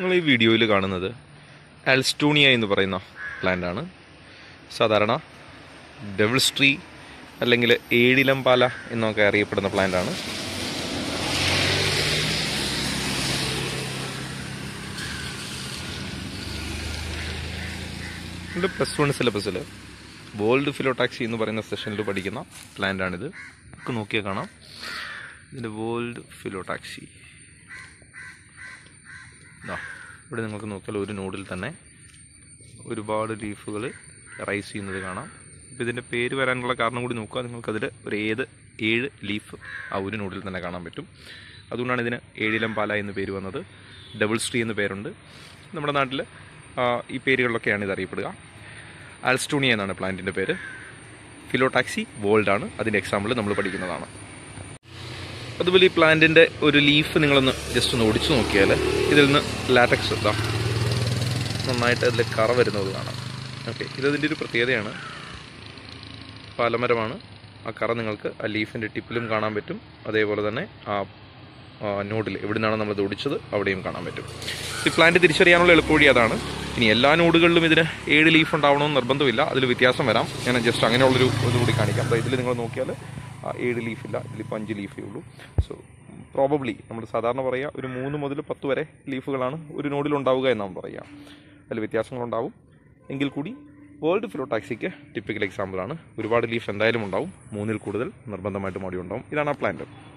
നിങ്ങൾ ഈ വീഡിയോയിൽ കാണുന്നത് ആൽസ്റ്റോണിയ എന്ന് പറയുന്ന പ്ലാന്റ് ആണ് സാധാരണ ഡെവിൾസ് ട്രീ അല്ലെങ്കിൽ ഏഴിലംപാല എന്നൊക്കെ അറിയപ്പെടുന്ന പ്ലാന്റ് ആണ് ഇത് പ്ലസ് വൺ സിലബസിൽ വേൾഡ് ഫിലോടാക്സി എന്ന് പറയുന്ന സെഷനിൽ പഠിക്കുന്ന പ്ലാന്റ് ആണിത് നമുക്ക് നോക്കിയാൽ കാണാം ഇതിൻ്റെ വേൾഡ് ഫിലോടാക്സി ദാ ഇവിടെ നിങ്ങൾക്ക് നോക്കിയാൽ ഒരു നോഡിൽ തന്നെ ഒരുപാട് ലീഫുകൾ റൈസ് ചെയ്യുന്നത് കാണാം ഇപ്പോൾ ഇതിൻ്റെ പേര് വരാനുള്ള കാരണം കൂടി നോക്കുക നിങ്ങൾക്കതിൽ ഒരു ഏത് ഏഴ് ലീഫ് ആ ഒരു നോഡിൽ തന്നെ കാണാൻ പറ്റും അതുകൊണ്ടാണ് ഇതിന് ഏഴിലം പാല എന്ന് പേര് വന്നത് ഡബിൾ സ്ട്രീ എന്ന് പേരുണ്ട് നമ്മുടെ നാട്ടിൽ ആ, ഈ പേരുകളിലൊക്കെയാണ് ഇത് അറിയപ്പെടുക ആൽസ്റ്റോണിയ എന്നാണ് പ്ലാന്റിൻ്റെ പേര് ഫിലോടാക്സി വേൾഡ് ആണ് അതിൻ്റെ എക്സാമ്പിൾ നമ്മൾ പഠിക്കുന്നതാണ് അതുപോലെ ഈ പ്ലാന്റിൻ്റെ ഒരു ലീഫ് നിങ്ങളൊന്ന് ജസ്റ്റ് ഒന്ന് ഒടിച്ചു നോക്കിയാൽ ഇതിൽ നിന്ന് ലാറ്റക്സ് ഇതാ നന്നായിട്ട് അതിൽ കറ വരുന്നത് കാണാം ഓക്കെ ഇതതിൻ്റെ ഒരു പ്രത്യേകതയാണ് പാലമരമാണ് ആ കറ നിങ്ങൾക്ക് ആ ലീഫിൻ്റെ ടിപ്പിലും കാണാൻ പറ്റും അതേപോലെ തന്നെ ആ നോഡിൽ എവിടെ നിന്നാണ് നമ്മൾ ഇത് ഒടിച്ചത് അവിടെയും കാണാൻ പറ്റും ഈ പ്ലാന്റ് തിരിച്ചറിയാനുള്ള എളുപ്പവഴി അതാണ് ഇനി എല്ലാ നോഡുകളിലും ഇതിന് ഏഴ് ലീഫ് ഉണ്ടാവണമെന്ന് നിർബന്ധമില്ല അതിൽ വ്യത്യാസം വരാം ഞാൻ ജസ്റ്റ് അങ്ങനെയുള്ളൊരു ഇതുകൂടി കാണിക്കാം അപ്പോൾ ഇതിൽ നിങ്ങൾ നോക്കിയാൽ ആ, ഏഴ് ലീഫില്ല ഇതിലിപ്പോൾ അഞ്ച് ലീഫേ ഉള്ളൂ സോ പ്രോബബ്ലി നമ്മൾ സാധാരണ പറയുക ഒരു മൂന്ന് മുതൽ പത്ത് വരെ ലീഫുകളാണ് ഒരു നോഡിൽ ഉണ്ടാവുക എന്നാണ് പറയുക അതിൽ വ്യത്യാസങ്ങളുണ്ടാവും എങ്കിൽ കൂടി വേൾഡ് ഫിലോടാക്സിക്ക് ടിപ്പിക്കൽ എക്സാമ്പിളാണ് ഒരുപാട് ലീഫ് എന്തായാലും ഉണ്ടാവും മൂന്നിൽ കൂടുതൽ നിർബന്ധമായിട്ടും അവിടെ ഉണ്ടാവും ഇതാണ് ആ പ്ലാന്റ്